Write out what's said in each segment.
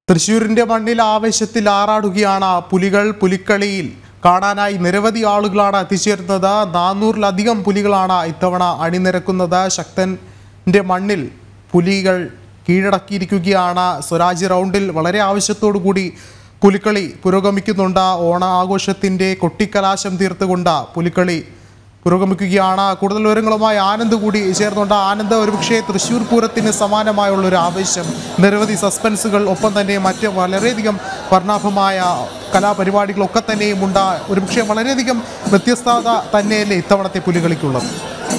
തൃശൂരിന്റെ മണ്ണിൽ ആവേശത്തിൽ ആറാടുകയാണ് പുലികൾ പുലിക്കളിയിൽ കാണാനായി നിരവധി ആളുകളാണ് എത്തിച്ചേരുന്നത് നാനൂറിലധികം പുലികളാണ് ഇത്തവണ അണിനിരക്കുന്നത് ശക്തന്റെ മണ്ണിൽ പുലികൾ കീഴടക്കിയിരിക്കുകയാണ് സ്വരാജ് റൗണ്ടിൽ വളരെ ആവശ്യത്തോടു കൂടി പുലിക്കളി പുരോഗമിക്കുന്നുണ്ട് ഓണ ആഘോഷത്തിന്റെ കൊട്ടിക്കലാശം തീർത്തുകൊണ്ട് പുലിക്കളി പുരോഗമിക്കുകയാണ് കൂടുതൽ വിവരങ്ങളുമായി ആനന്ദ് കൂടി ചേർന്നുണ്ട് ആനന്ദ് ഒരുപക്ഷെ തൃശ്ശൂർ പൂരത്തിന് സമാനമായുള്ള ഒരു ആവേശം നിരവധി സസ്പെൻസുകൾ ഒപ്പം തന്നെ മറ്റ് വളരെയധികം വർണ്ണാഭമായ കലാപരിപാടികളൊക്കെ തന്നെയും ഉണ്ട് ഒരുപക്ഷെ വളരെയധികം വ്യത്യസ്തത തന്നെയല്ലേ ഇത്തവണത്തെ പുലികളിക്കുള്ളത്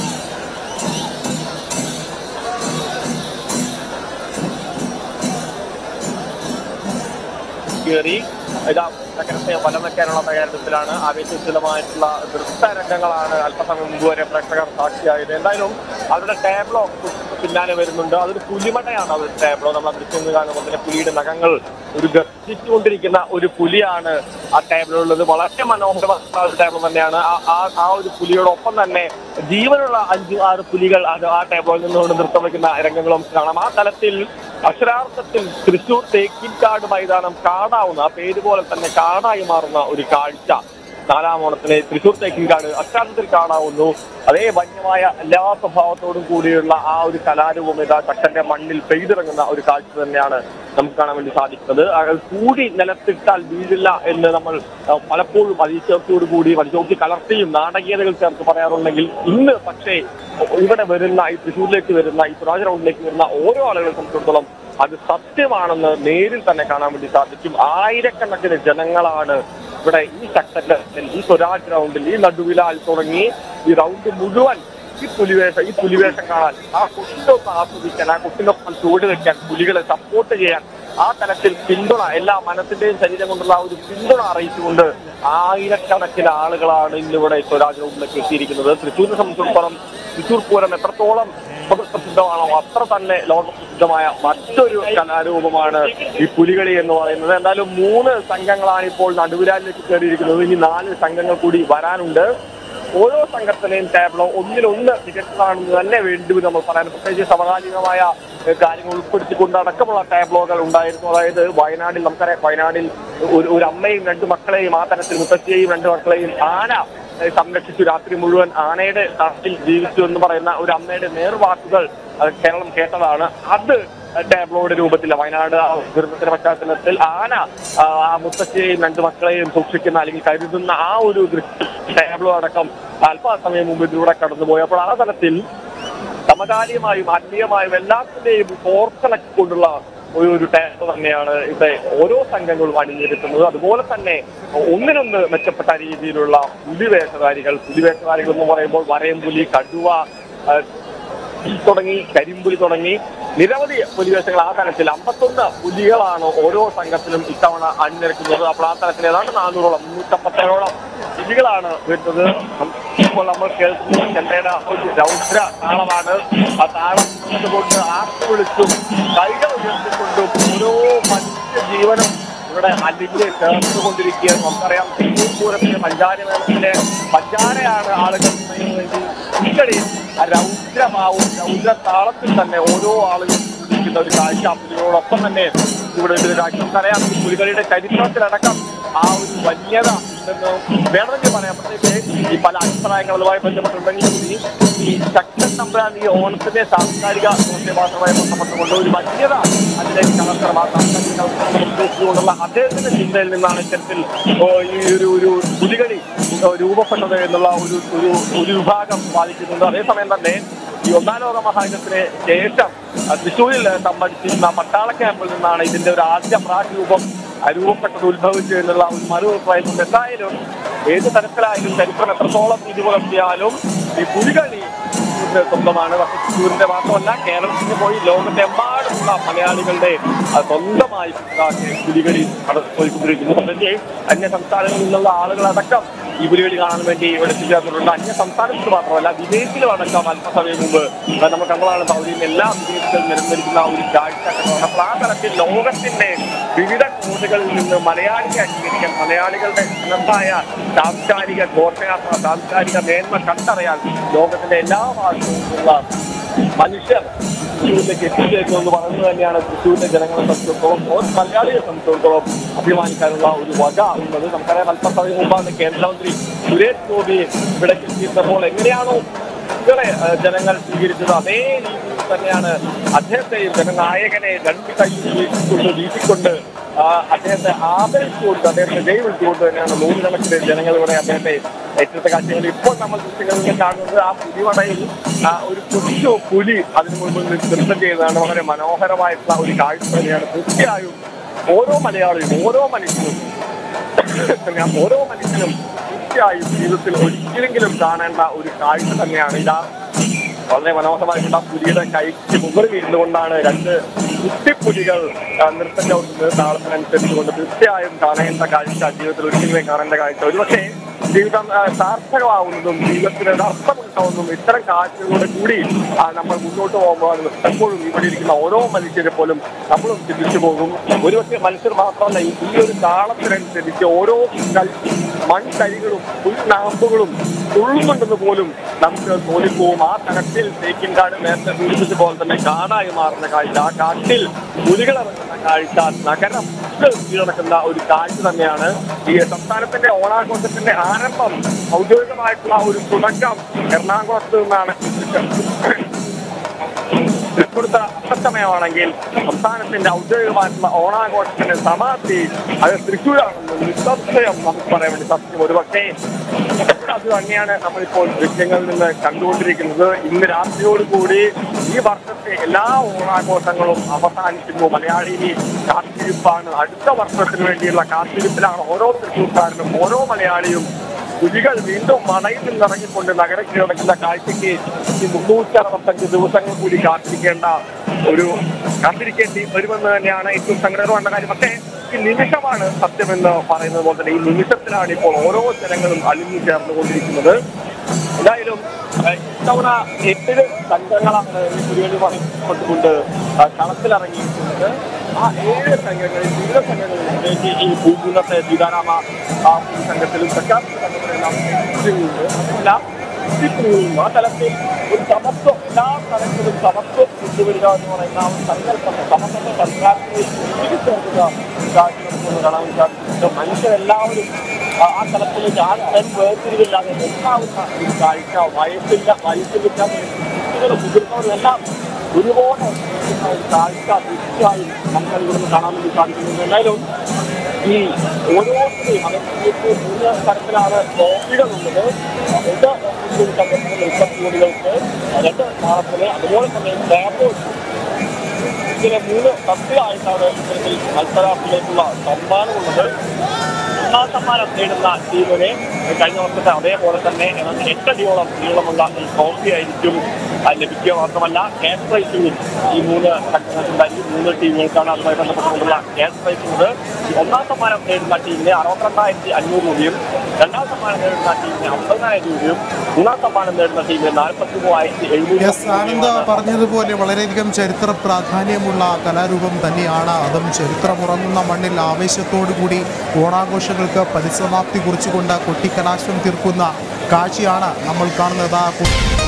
കയറി ഇതാ നഗരത്തെ വലം വെക്കാനുള്ള തയ്യാറെടുപ്പിലാണ് ആവേശജലമായിട്ടുള്ള നൃത്തരംഗങ്ങളാണ് അല്പസമയം മുമ്പ് വരെ പ്രേക്ഷകർ സാക്ഷിയായത് എന്തായാലും അവരുടെ ടേബിളോ പിന്നാലെ വരുന്നുണ്ട് അതൊരു പുലിമടയാണ് അവരുടെ ടേബിളോ നമ്മൾ ദൃശ്യം കാണുമ്പോൾ തന്നെ പുലിയുടെ നഖങ്ങൾ ഒരു ഗർജിച്ചുകൊണ്ടിരിക്കുന്ന ഒരു പുലിയാണ് ആ ടേബിളുള്ളത് വളരെ മനോഹരമായ ഒരു ടേബിൾ തന്നെയാണ് ആ- ആ ആ ഒരു പുലിയോടൊപ്പം തന്നെ ജീവനുള്ള അഞ്ച് ആറ് പുലികൾ അത് ആ ടേബിളിൽ നിന്നുകൊണ്ട് നൃത്തം വയ്ക്കുന്ന രംഗങ്ങളും കാണാം ആ തലത്തിൽ അക്ഷരാർത്ഥത്തിൽ തൃശൂർ തേക്കിൻകാട് മൈതാനം കാടാവുന്ന ആ പേര് പോലെ തന്നെ കാടായി മാറുന്ന ഒരു കാഴ്ച നാലാം ഓണത്തിലെ തൃശൂർ തേക്കിൻകാട് അക്ഷരാർത്ഥത്തിൽ കാണാവുന്നു അതേ വന്യമായ എല്ലാ സ്വഭാവത്തോടും കൂടിയുള്ള ആ ഒരു കലാരൂപം ഇതാ ചക്കന്റെ മണ്ണിൽ പെയ്തിറങ്ങുന്ന ഒരു കാഴ്ച തന്നെയാണ് നമുക്ക് കാണാൻ വേണ്ടി സാധിക്കുന്നത് അത് കൂടി നിലത്തിട്ടാൽ വീഴില്ല എന്ന് നമ്മൾ ആ, പലപ്പോഴും അതിശയോക്തിയോട് കൂടി അതിശോക്തി കലർത്തിയും നാടകീയതകൾ ചേർത്ത് പറയാറുണ്ടെങ്കിൽ ഇന്ന് പക്ഷേ ഇവിടെ വരുന്ന ഈ തൃശ്ശൂരിലേക്ക് വരുന്ന ഈ സ്വരാജ് റൗണ്ടിലേക്ക് വരുന്ന ഓരോ ആളുകളെ സംബന്ധിച്ചിടത്തോളം അത് സത്യമാണെന്ന് നേരിൽ തന്നെ കാണാൻ വേണ്ടി സാധിക്കും ആയിരക്കണക്കിന് ജനങ്ങളാണ് ഇവിടെ ഈ ശക്തന്റെ ഈ സ്വരാജ് റൗണ്ടിൽ ഈ നടുവിലാൽ തുടങ്ങി ഈ റൗണ്ട് മുഴുവൻ ഈ പുലിവേഷം ഈ പുലിവേഷം കാണാൻ ആ കുട്ടിനൊപ്പം ആസ്വദിക്കാൻ ആ കുട്ടിനൊപ്പം ചുവട് വെക്കാൻ പുലികളെ സപ്പോർട്ട് ചെയ്യാൻ ആ തലത്തിൽ പിന്തുണ എല്ലാ മനസ്സിന്റെയും ശരീരം കൊണ്ടുള്ള ആ ഒരു പിന്തുണ അറിയിച്ചുകൊണ്ട് ആയിരക്കണക്കിന് ആളുകളാണ് ഇന്നിവിടെ സ്വരാജ് റൗണ്ടിലേക്ക് എത്തിയിരിക്കുന്നത് തൃശ്ശൂരിനെ സംബന്ധിച്ചിടത്തോളം തൃശ്ശൂർ പൂരം എത്രത്തോളം പ്രസിദ്ധമാണോ അത്ര തന്നെ ലോകപ്രസിദ്ധമായ മറ്റൊരു കലാരൂപമാണ് ഈ പുലികളി എന്ന് പറയുന്നത് എന്തായാലും മൂന്ന് സംഘങ്ങളാണ് ഇപ്പോൾ നടുവിരാലിലേക്ക് കയറിയിരിക്കുന്നത് ഇനി നാല് സംഘങ്ങൾ കൂടി വരാനുണ്ട് ഓരോ സംഘത്തിലെയും ടേബിളോ ഒന്നിലൊന്ന് മികച്ചതാണെന്ന് തന്നെ വേണ്ടി വരും നമ്മൾ പറയാൻ പ്രത്യേകിച്ച് സമകാലികമായ ഏഹ്, കാര്യങ്ങൾ ഉൾപ്പെടുത്തിക്കൊണ്ട് അടക്കമുള്ള ടേബിളോകൾ ഉണ്ടായിരുന്നു അതായത് വയനാടിൽ നമുക്കറിയാം വയനാടിൽ ഒരു ഒരു അമ്മയും രണ്ട് മക്കളെയും ആ തരത്തിൽ മുത്തശ്ശിയെയും രണ്ട് മക്കളെയും ആന ഏഹ്, സംരക്ഷിച്ചു രാത്രി മുഴുവൻ ആനയുടെ തറത്തിൽ ജീവിച്ചു എന്ന് പറയുന്ന ഒരു അമ്മയുടെ നേർവാക്കുകൾ അത് കേരളം കേട്ടതാണ് അത് ടാബ്ലോയുടെ രൂപത്തിൽ വയനാട് ആ ദുരന്തത്തിന്റെ പശ്ചാത്തലത്തിൽ ആന ആ, ആ മുത്തശ്ശിയെയും രണ്ട് മക്കളെയും സൂക്ഷിക്കുന്ന അല്ലെങ്കിൽ കരുതുന്ന ആ ഒരു ദൃശ്യം ടാബ്ലോ അടക്കം അല്പസമയം മുമ്പ് ഇതിലൂടെ കടന്നുപോയി അപ്പോൾ ആ തലത്തിൽ സമകാലികമായും ആത്മീയമായും എല്ലാത്തിന്റെയും കോർത്തിണക്കിക്കൊണ്ടുള്ള ഒരു ഒരു ടാബ് തന്നെയാണ് ഇവിടെ ഓരോ സംഘങ്ങളും അണിഞ്ഞിരുത്തുന്നത് അതുപോലെ തന്നെ ഒന്നിനൊന്ന് മെച്ചപ്പെട്ട രീതിയിലുള്ള പുലിവേഷധാരികൾ പുലിവേഷധാരികൾ എന്ന് പറയുമ്പോൾ വരയംപുലി കടുവ ആ, തുടങ്ങി കരിമ്പുലി തുടങ്ങി നിരവധി പുലിവേഷങ്ങൾ ആ തലത്തിൽ അമ്പത്തൊന്ന് പുലികളാണ് ഓരോ സംഘത്തിലും ഇത്തവണ അണിനിരക്കുന്നത് അപ്പോൾ ആ തലത്തിൽ ഏതാണ്ട് നാനൂറോളം മുന്നൂറ്റമ്പത്തേഴോളം പുലികളാണ് വരുന്നത് ഇപ്പോൾ നമ്മൾ കേൾക്കുന്നത് ചെന്നൈയുടെ ഒരു രൗദ്ര താളമാണ് ആ താളം കൊണ്ട് ആർത്തി വിളിച്ചും കൈകൾ ഉയർത്തിക്കൊണ്ടും ഓരോ മനുഷ്യ ജീവനും ഇവിടെ അലിഞ്ഞ് ചേർത്തുകൊണ്ടിരിക്കുകയാണ് നമുക്കറിയാം തൃശ്ശൂർ പൂരത്തിലെ പഞ്ചാരമേളത്തിലെ പഞ്ചാരയാണ് ആളുകൾ ചെയ്യുന്നതെങ്കിൽ പുലികളി ആ രൗദ്രമാവും രൗദ്ര താളത്തിൽ തന്നെ ഓരോ ആളുകളും ഇരിക്കുന്ന ഒരു കാഴ്ച പുലികളോടൊപ്പം തന്നെ ഇവിടെ ഒരു കാഴ്ച നമുക്കറിയാം ഈ പുലികളിയുടെ ചരിത്രത്തിലടക്കം ആ ഒരു വന്യത ഉണ്ടെന്ന് വേണമെങ്കിൽ പറയാം പ്രത്യേകിച്ച് ഈ പല അഭിപ്രായങ്ങളുമായി ബന്ധപ്പെട്ടുണ്ടെങ്കിൽ കൂടി ഈ ശക്തൻ തമ്പുരാൻ ഈ ഓണത്തിന്റെ സാംസ്കാരിക ഭാഷയുമായി ബന്ധപ്പെട്ടുകൊണ്ട് ഒരു വന്യത അതിലേക്ക് കലർത്തണം ആ സാംസ്കാരിക കലർത്തണം ഉദ്ദേശിച്ചുകൊണ്ടുള്ള അദ്ദേഹത്തിന്റെ ചിന്തയിൽ നിന്നാണ് ഇത്തരത്തിൽ ഓ, ഈ ഒരു ഒരു പുലികളി ഓ, രൂപപ്പെട്ടത് എന്നുള്ള ഒരു ഒരു ഒരു വിഭാഗം വാദിക്കുന്നുണ്ട് അതേസമയം തന്നെ ഈ ഒന്നാം ലോക മഹായുദ്ധത്തിന് ശേഷം ആ, തൃശ്ശൂരിൽ സംബന്ധിച്ചിരുന്ന പട്ടാള ക്യാമ്പിൽ നിന്നാണ് ഇതിന്റെ ഒരു ആദ്യ പ്രാഗ് രൂപം ആ, രൂപപ്പെട്ടത് ഉത്ഭവിച്ചു എന്നുള്ള ഒരു മറു അഭിപ്രായമുണ്ട് എന്തായാലും ഏത് തരത്തിലായാലും ചരിത്രം എത്രത്തോളം ഇത് പുലർത്തിയാലും ഈ പുലികളി തൃശ്ശൂരിന്റെ സ്വന്തമാണ് പക്ഷേ തൃശ്ശൂരിന്റെ മാത്രമല്ല കേരളത്തിന് പോയി ലോകത്തെമ്പാടുമുള്ള മലയാളികളുടെ ആ, സ്വന്തമായി ഉണ്ടാക്കിയ പുലികളി നടത്തിക്കൊണ്ടിരിക്കുന്നു പ്രത്യേകിച്ച് അന്യ സംസ്ഥാനങ്ങളിൽ നിന്നുള്ള ആളുകളടക്കം ഈ പുലികളി കാണാൻ വേണ്ടി ഇവിടെ എത്തിച്ചേർന്നിട്ടുണ്ട് അന്യ സംസ്ഥാനത്ത് മാത്രമല്ല വിദേശിലും അടക്കം അല്പസമയം മുമ്പ് ആ, നമ്മൾ കണ്ടതാണ് സൗദിയിൽ എല്ലാ വിദേശികളും നിരന്നിരിക്കുന്ന ഒരു കാഴ്ച കണ്ടതാണ് അപ്പോൾ ആ തലത്തിൽ ലോകത്തിന്റെ വിവിധ കോണുകളിൽ നിന്ന് മലയാളിയെ അംഗീകരിക്കാൻ മലയാളികളുടെ ഉന്നതായ സാംസ്കാരിക ഘോഷയാത്ര സാംസ്കാരിക മേന്മ കണ്ടറിയാൻ ലോകത്തിന്റെ എല്ലാ ഭാഗത്തുനിന്നുള്ള മനുഷ്യർ തൃശ്ശൂരിലേക്ക് എത്തിച്ചേരുന്നു എന്ന് പറയുന്നത് തന്നെയാണ് തൃശ്ശൂരിലെ ജനങ്ങളെ സംബന്ധിച്ചിടത്തോളം ഓരോ മലയാളിയെ സംബന്ധിച്ചിടത്തോളം അഭിമാനിക്കാനുള്ള ഒരു വക ഉള്ളത് നമുക്കറിയാം അല്പസമയം മുമ്പാണ് കേന്ദ്രമന്ത്രി സുരേഷ് ഗോപി ഇവിടേക്ക് എത്തിയിരുന്നപ്പോൾ എങ്ങനെയാണോ ഇവരെ ഏഹ്, ജനങ്ങൾ സ്വീകരിച്ചത് അതേ രീതിയിൽ തന്നെയാണ് അദ്ദേഹത്തെയും ജനനായകനെ രണ്ട് കൈയിൽ വീശിക്കൊണ്ട് വീശിക്കൊണ്ട് ആ, അദ്ദേഹത്തെ ആദരിച്ചുകൊണ്ട് അദ്ദേഹത്തെ ജയ് വിളിച്ചുകൊണ്ട് തന്നെയാണ് നൂറുകണക്കിന് ജനങ്ങൾ ഇവിടെ അദ്ദേഹത്തെ ഏറ്റെടുത്ത കാഴ്ചകൾ ഇപ്പോൾ നമ്മൾ ദൃശ്യങ്ങളിൽ നിന്ന് കാണുന്നത് ആ പുലിവടയിൽ ആ, ഒരു കൊച്ചു പുലി അതിനു മുൻപിൽ നിന്ന് നൃത്തം ചെയ്യുന്നതാണ് വളരെ മനോഹരമായിട്ടുള്ള ഒരു കാഴ്ച തന്നെയാണ് തീർച്ചയായും ഓരോ മലയാളിയും ഓരോ മനുഷ്യനും ഞാൻ ഓരോ മനുഷ്യനും തീർച്ചയായും ജീവിതത്തിൽ ഒരിക്കലെങ്കിലും കാണേണ്ട ഒരു കാഴ്ച തന്നെയാണ് ഇതാ വളരെ മനോഹരമായിട്ടുള്ള പുലിയുടെ കൈക്ക് മുകളിൽ ഇരുന്നുകൊണ്ടാണ് രണ്ട് കുട്ടിപ്പുലികൾ ആ, നൃത്തം ചവിട്ടുന്നത് താളത്തിനനുസരിച്ചുകൊണ്ട് തീർച്ചയായും കാണേണ്ട കാഴ്ച ജീവിതത്തിൽ ഒരിക്കലും കാണേണ്ട കാഴ്ച ഒരുപക്ഷെ ജീവിതം ആ, സാർത്ഥകമാവുന്നതും ജീവിതത്തിന് ഒരു അർത്ഥമുണ്ടാവുന്നതും ഇത്തരം കാഴ്ചകളോട് കൂടി ആ, നമ്മൾ മുന്നോട്ട് പോകുമ്പോൾ എപ്പോഴും ഇവിടെ ഇരിക്കുന്ന ഓരോ മനുഷ്യരെ പോലും നമ്മളും ചിന്തിച്ചു പോകും ഒരുപക്ഷെ മനുഷ്യർ മാത്രമല്ല ഈ ഈ ഒരു താളത്തിനനുസരിച്ച് ഓരോ കൽ- മൺതരികളും പുൽനാമ്പുകളും തുള്ളുന്നുണ്ടെന്ന് പോലും നമുക്ക് തോന്നിപ്പോവും ആ തരത്തിൽ തേക്കിൻകാട് നേരത്തെ സൂചിപ്പിച്ച പോലെ തന്നെ കാടായി മാറുന്ന കാഴ്ച ആ കാട്ടിൽ പുലികളിറങ്ങുന്ന കാഴ്ച നഗരം കീഴടക്കുന്ന ഒരു കാഴ്ച തന്നെയാണ് ഈ സംസ്ഥാനത്തിന്റെ ഓണാഘോഷത്തിന്റെ ആരംഭം ഔദ്യോഗികമായിട്ടുള്ള ഒരു തുടക്കം എറണാകുളത്ത് നിന്നാണ് തൃപ്പൂർത്ത അസമയമാണെങ്കിൽ സംസ്ഥാനത്തിന്റെ ഔദ്യോഗികമായിട്ടുള്ള ഓണാഘോഷത്തിന്റെ സമാപ്തി അത് തൃശ്ശൂരാണെന്ന് നിസ്സംശയം നമുക്ക് പറയാൻ വേണ്ടി സത്യം ഒരു പക്ഷേ അത് തന്നെയാണ് നമ്മളിപ്പോൾ ദൃശ്യങ്ങളിൽ നിന്ന് കണ്ടുകൊണ്ടിരിക്കുന്നത് ഇന്ന് രാത്രിയോടുകൂടി ഈ വർഷത്തെ എല്ലാ ഓണാഘോഷങ്ങളും അവസാനിക്കുന്നു മലയാളി കാത്തിരിപ്പാണ് അടുത്ത വർഷത്തിന് വേണ്ടിയുള്ള കാത്തിരിപ്പിലാണ് ഓരോ തൃശ്ശൂർക്കാരനും ഓരോ മലയാളിയും പുലികൾ വീണ്ടും മണയിൽ നിന്നിറങ്ങിക്കൊണ്ട് നഗരം കീഴടക്കുന്ന കാഴ്ചയ്ക്ക് ഈ മുന്നൂറ്റി അറുപത്തഞ്ച് ദിവസങ്ങൾ കൂടി കാത്തിരിക്കേണ്ട ഒരു കാത്തിരിക്കേണ്ടി വരുമെന്ന് തന്നെയാണ് ഏറ്റവും സങ്കടകരമായ കാര്യം പക്ഷേ ഈ നിമിഷമാണ് സത്യമെന്ന് പറയുന്നത് പോലെ തന്നെ ഈ നിമിഷത്തിലാണ് ഇപ്പോൾ ഓരോ ജനങ്ങളും അലിഞ്ഞു ചേർന്നുകൊണ്ടിരിക്കുന്നത് എന്തായാലും ഏഹ്, ഇത്തവണ എട്ട് സംഘങ്ങളാണ് ഈ പുലികളുമായി ബന്ധപ്പെട്ടുകൊണ്ട് ആ, കളത്തിലിറങ്ങിയിരിക്കുന്നത് ആ ഏഴ് സംഘങ്ങളിൽ വിവിധ സംഘങ്ങളിൽ പ്രത്യേകിച്ച് ഈ ഭൂമിന്നത്തെ സീതാരാമ ആ ഒരു സംഘത്തിലും സർക്കാർ സംഘത്തിലെല്ലാം ഉണ്ട് അതുമല്ല എത്തിപ്പോകുന്നു ആ തലത്തിൽ ഒരു സമത്വം എല്ലാ തലത്തിലും സമത്വം കൊണ്ടുവരിക എന്ന് പറയുന്ന ആ ഒരു സങ്കല്പം സമത്വത്തെ സർക്കാരിനെ തിരിച്ചെടുക്കുക കാര്യം നമുക്ക് കാണാൻ സാധിക്കുന്നുണ്ട് മനുഷ്യരെല്ലാവരും ആ ആ തലത്തിലേക്ക് ആ തരം വേർതിരിവില്ലാതെ ഉണ്ടാവുന്ന ഒരു കാഴ്ച വയസ്സില്ല വയസ്സിലില്ല കുട്ടികളും മുതിർന്നവരും എല്ലാം ഒരുപോലെ ഉണ്ടാകുന്ന ഒരു കാഴ്ച തീർച്ചയായും നമുക്ക് ഇവിടുന്ന് കാണാൻ വേണ്ടി സാധിക്കുന്നുണ്ട് എന്തായാലും ഈ ഓരോരുത്തരെയും അവർക്ക് മൂന്ന് തരത്തിലാണ് ട്രോഫികളുള്ളത് രണ്ട് ഓഫീസുകൾ സംഘടന നൃത്തകൂടികൾക്ക് രണ്ട് താളത്തിന് അതുപോലെ തന്നെ ലാബോട്ട് ഇങ്ങനെ മൂന്ന് തസ്തികളായിട്ടാണ് ഇത്തരത്തിൽ മത്സരാർത്ഥികൾക്കുള്ള സമ്മാനമുള്ളത് ഒന്നാം സമ്മാനം നേടുന്ന ടീമിനെ കഴിഞ്ഞ വർഷത്തെ അതേപോലെ തന്നെ ഏതാണ്ട് എട്ടടിയോളം നീളമുള്ള ഈ ട്രോഫി ആയിരിക്കും ആ, ലഭിക്കുക മാത്രമല്ല ക്യാഷ് പ്രൈസും ഈ മൂന്ന് സംഘങ്ങൾക്കുണ്ടായിരിക്കും മൂന്ന് ടീമുകൾക്കാണ് അതുമായി ബന്ധപ്പെട്ടുകൊണ്ടുള്ള ക്യാഷ് പ്രൈസ് ഉണ്ട് ഈ ഒന്നാം സമ്മാനം നേടുന്ന ടീമിന് അറുപത്തിരണ്ടായിരത്തി അഞ്ഞൂറ് രൂപയും രണ്ടാം സമ്മാനം നേടുന്ന ടീമിന് അമ്പതിനായിരം രൂപയും മൂന്നാം സമ്മാനം നേടുന്ന ടീമിന് നാൽപ്പത്തി മൂവായിരത്തി എസ് ആനന്ദ എഴുന്നൂറ് പറഞ്ഞതുപോലെ വളരെയധികം ചരിത്ര പ്രാധാന്യമുള്ള കലാരൂപം തന്നെയാണ് അതും ചരിത്രമുറങ്ങുന്ന മണ്ണിൽ ആവേശത്തോടു കൂടി ഓണാഘോഷങ്ങൾക്ക് പരിസമാപ്തി കുറിച്ചുകൊണ്ട് കൊട്ടിക്കലാശം തീർക്കുന്ന കാഴ്ചയാണ് നമ്മൾ കാണുന്നത് ആ കു-